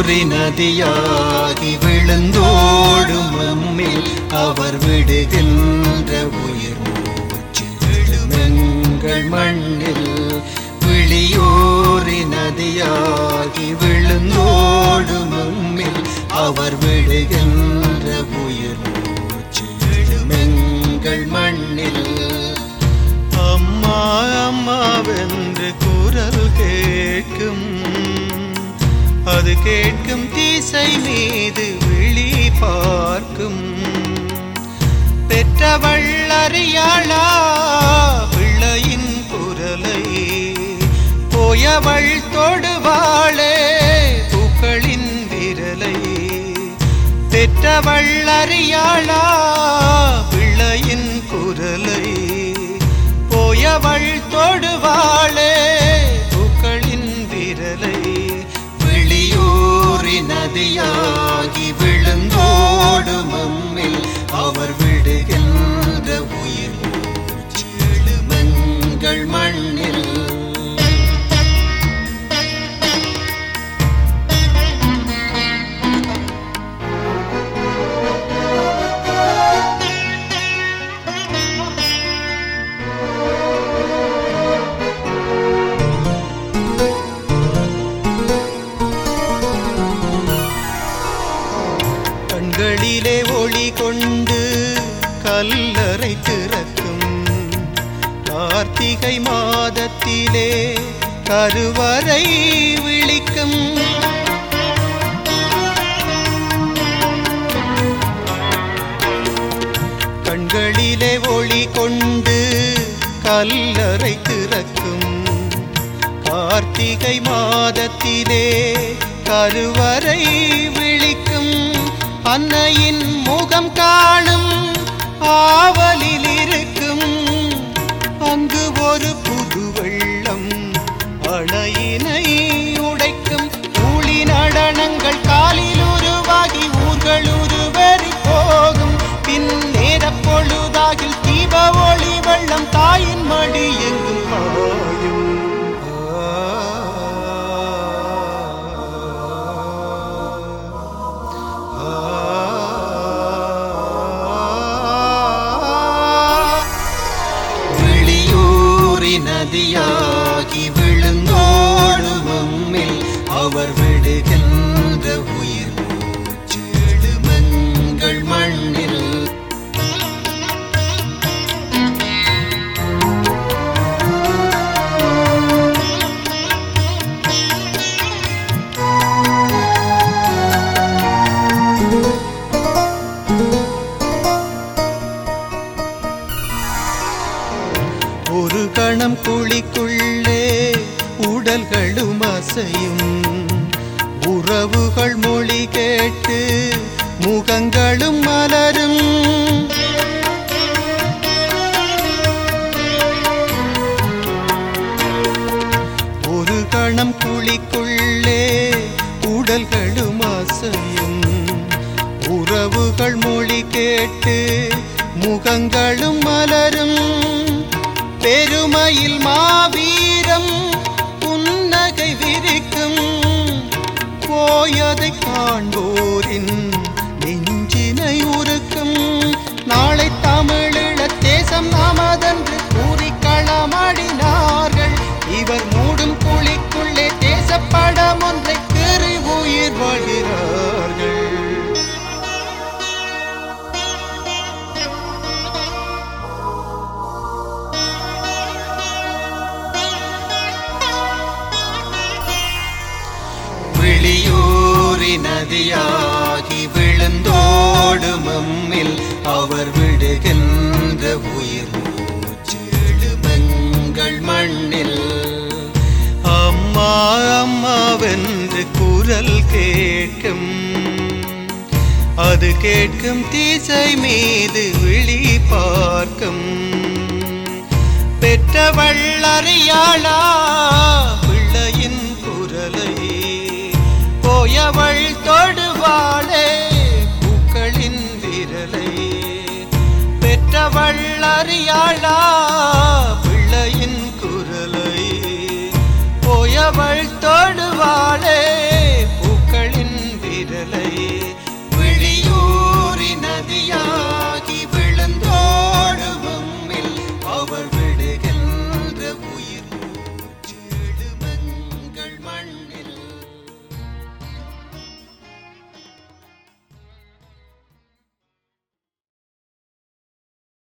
விழியூரி நதியாகி விழுந்தோடும் நம்மில் அவர் விடுகின்ற உயிர் மூச்சு எழுமெங்கள் மண்ணில் விழியூரி நதியாகி விழுந்தோடும் நம்மில் அவர் விடுகின்ற உயிர் மூச்சு எழுமெங்கள் மண்ணில் அம்மா அம்மாவென்று குரல் கேட்கும் அது கேட்கும் திசை மீது விழி பார்க்கும் பெற்றவள் அறியாளா பிள்ளையின் குரலை போயவள் தொடுவாளே பூக்களின் விரலை பெற்றவள் அறியாளா பிள்ளையின் குரலை போயவள் தொடுவாளே பூக்களின் விரலை விழியூரி நதியாகி விழுந்தோடும் நம்மில் அவர் விடுகின்ற உயிர் மூச்சு எழுமங்கள் மண்ணில் கண்களிலே ஒளி கொண்டு கல்லறை திறக்கும் கார்த்திகை மாதத்திலே கருவறை விழிக்கும் கண்களிலே ஒளி கொண்டு கல்லறை திறக்கும் கார்த்திகை மாதத்திலே கருவறை விழிக்கும் அன்னையின் முகம் காணும் ஆவலில் இருக்கும் அங்கு ஒரு புது வெள்ளம் அணையினை உடைக்கும் ஊழி நடனங்கள் காலில் உருவாகி ஊர்கள் உருவறி போகும் பின் நேர பொழுதாகில் தீப ஒளி வெள்ளம் தாயின் மடி எங்கும் பாயும் விழியூரி நதியாகி விழுந்தோடும் நம்மில் அவர் விடுகின்ற உயிர் மூச்சு எழுமங்கள் மண்ணில் ஒரு கணம் குழிக்குள்ளே உடல்களும் அசையும் உறவுகள் மொழி கேட்டு முகங்களும் மலரும் ஒரு கணம் குழிக்குள்ளே உடல்களும் அசையும் உறவுகள் மொழி கேட்டு முகங்களும் மலரும் பெருமையில் மாவீரம் புன்னகை விரிக்கும் போயதை காண்போரின் நெஞ்சினை உருக்கும் நாளை தமிழீழ தேசம் நாமதென்று கூறி களமாடினார்கள் இவர் மூடும் குழிக்குள்ளே தேசப்படம் ஒன்றை கீறி உயிர் வாழ்கிறார்கள் விழியூரி நதியாகி விழுந்தோடும் நம்மில் அவர் விடுகின்ற உயிர் மூச்சு எழுமங்கள் மண்ணில் அம்மா அம்மாவென்று குரல் கேட்கும் அது கேட்கும் திசை மீது விழி பார்க்கும் பெற்றவள் அறியாளா பிள்ளையின் குரலை போயவள் தொடுவாளே பூக்களின் விரலை பெற்றவள் அறியாளா